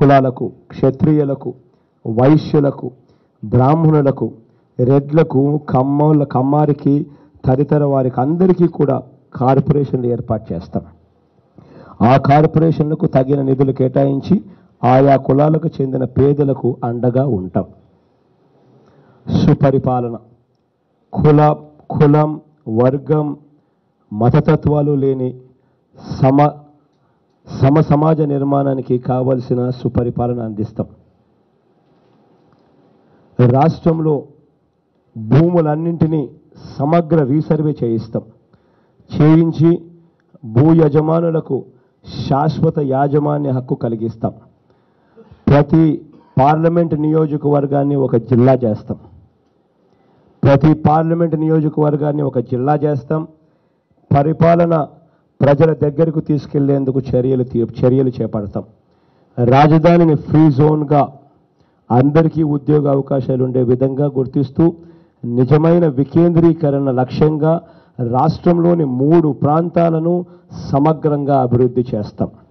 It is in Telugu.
కులాలకు క్షత్రియులకు వైశ్యులకు బ్రాహ్మణులకు రెడ్లకు కమ్మోళ్ళ కమ్మారికి తదితర వారికి అందరికీ కూడా కార్పొరేషన్లు ఏర్పాటు చేస్తాం ఆ కార్పొరేషన్లకు తగిన నిధులు కేటాయించి ఆయా కులాలకు చెందిన పేదలకు అండగా ఉంటాం సుపరిపాలన కుల కులం వర్గం మతతత్వాలు లేని సమ సమ సమాజ నిర్మాణానికి కావలసిన సుపరిపాలన అందిస్తాం రాష్ట్రంలో భూములన్నింటినీ సమగ్ర రీసర్వే చేయిస్తాం చేయించి భూ యజమానులకు శాశ్వత యాజమాన్య హక్కు కలిగిస్తాం ప్రతి పార్లమెంట్ నియోజకవర్గాన్ని ఒక జిల్లా చేస్తాం ప్రతి పార్లమెంట్ నియోజకవర్గాన్ని ఒక జిల్లా చేస్తాం పరిపాలన ప్రజల దగ్గరకు తీసుకెళ్లేందుకు చర్యలు తీ- చర్యలు చేపడతాం రాజధానిని ఫ్రీ జోన్గా అందరికీ ఉద్యోగ అవకాశాలు ఉండే విధంగా గుర్తిస్తూ నిజమైన వికేంద్రీకరణ లక్ష్యంగా రాష్ట్రంలోని మూడు ప్రాంతాలను సమగ్రంగా అభివృద్ధి చేస్తాం